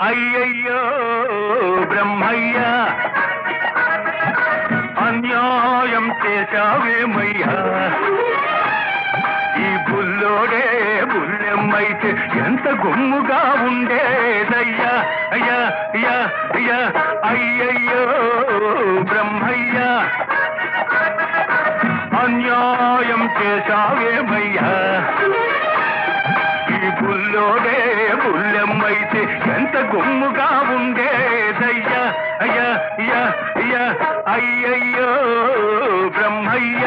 అయ్యయ్యో బ్రహ్మయ్య అన్యాయం చేశావేమయ్యా ఈ బుల్లోడే బుల్లెమ్మైతే ఎంత గుమ్ముగా ఉండేదయ్యా అయ్యా అయ్యా అయ్యా అయ్యయ్యో బ్రహ్మయ్య అన్యాయం చేశావేమయ్యా ఈ బుల్లోడే బుల్లెమ్మైతే ఎంత గుమ్ముగా ఉండేదయ్యా అయ్యా అయ్యా అయ్యా అయ్యయ్యో బ్రహ్మయ్య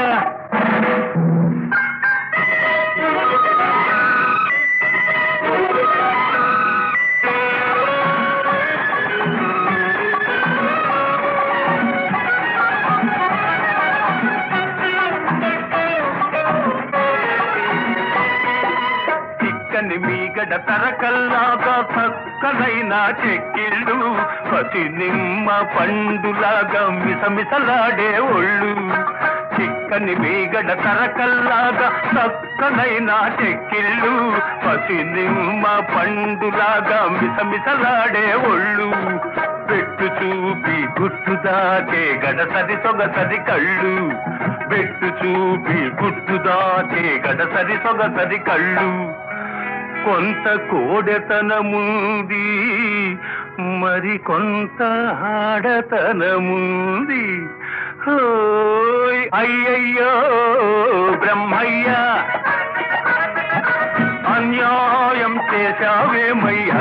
చిక్కని మీగడ తరకల్లాగా చక్కనైన చెక్కిళ్ళు పసి నిమ్మ పండులాగా మిసమిసలాడే ఒళ్ళు చిక్కని మీగడ తరకల్లాగా చక్కనైన చెక్కిళ్ళు పసి నిమ్మ పండులాగా మిసమిసలాడే ఒళ్ళు పెట్టు చూపి గుట్టు దాటే గడసరి సొగసరి కళ్ళు పెట్టు చూపి గుట్టు దాటే గడసరి సొగసరి కళ్ళు కొంత కోడెతనముంది మరి కొంత ఆడతనముంది హోయ్ అయ్యయ్యో బ్రహ్మయ్య అన్యాయం చేశావేమయ్యా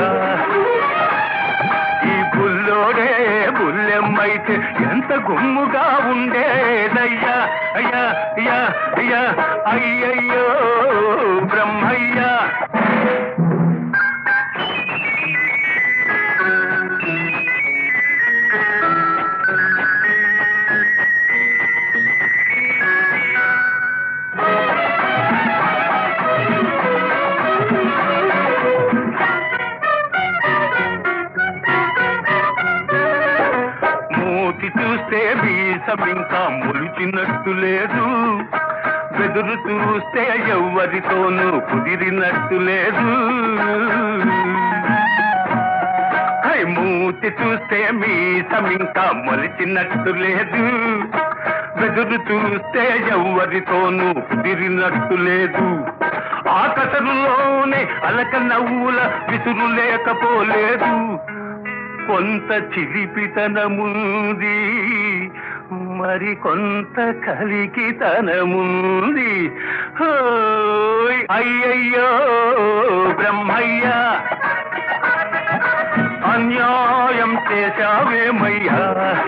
ఈ బుల్లోడే బుల్లెమ్మైతే ఎంత గుమ్ముగా ఉండేదయ్యా అయ్యా అయ్యా అయ్యా అయ్యయ్యో బ్రహ్మయ్య మూతి చూస్తే వీసం ఇంకా ములిచినట్టు లేదు బెదురు చూస్తే ఎవ్వరితోనూ కుదిరినట్టు లేదు హై, మూతి చూస్తే మీసం ఇంకా మొలిచినట్టు లేదు బెదురు చూస్తే ఎవ్వరితోనూ కుదిరినట్టు లేదు ఆకసరులోనే అలక నవ్వుల విసురు లేకపోలేదు కొంత చిలిపితనముంది మరి కొంత కలికితనముంది హోయ్ అయ్యయ్యో బ్రహ్మయ్య అన్యాయం చేశావేమయ్యా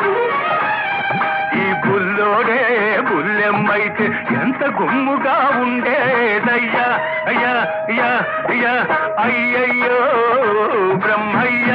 ఈ బుల్లోడే బుల్లెమ్మైతే ఎంత గుమ్ముగా ఉండేదయ్యా అయ్యా అయ్యా అయ్యా అయ్యయ్యో బ్రహ్మయ్య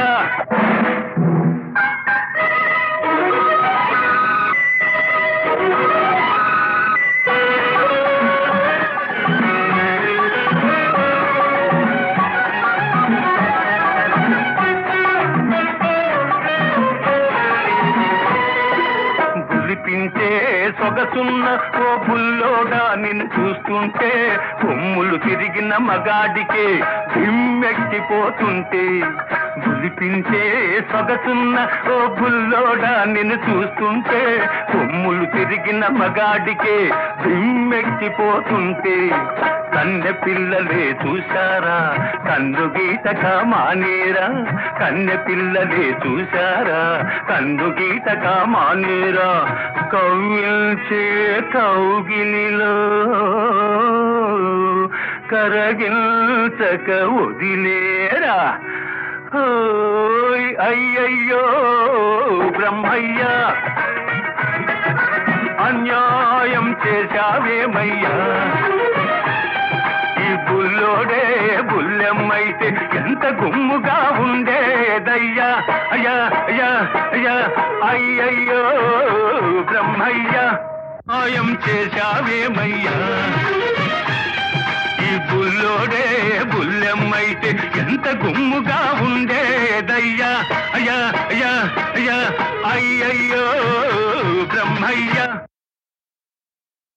గులిపించే సొగసున్న ఓ బుల్లోడా నిన్ను చూస్తుంటే కొమ్ములు తిరిగిన మగాడికే దిమ్మెక్కిపోతుంటే గులిపించే సొగసున్న ఓ బుల్లోడా నిన్ను చూస్తుంటే కొమ్ములు తిరిగిన మగాడికే దిమ్మెక్కిపోతుంటే కన్నె పిల్లలే చూశారా కన్ను గీతక మానేరా కన్నె పిల్లలే చూశారా కన్ను గీతక మానేరా కవ్విల్చే కౌగిలిలో కరగిల్చక వదిలేరా ఓయ్ అయ్యయ్యో బ్రహ్మయ్య అన్యాయం చేశావేమయ్యా ఈ బుల్లోడే బుల్లెమ్మైతే ఎంత గుమ్ముగా ఉండేదయ్యా అయ్యా అయ్యా అయ్యా అయ్యయ్యో బ్రహ్మయ్య ఆయం చేశావేమయ్యా ఈ బుల్లోడే బుల్లెమ్మైతే ఎంత గుమ్ముగా ఉండేదయ్యా అయ్యా అయ్యా అయ్యా అయ్యయ్యో బ్రహ్మయ్య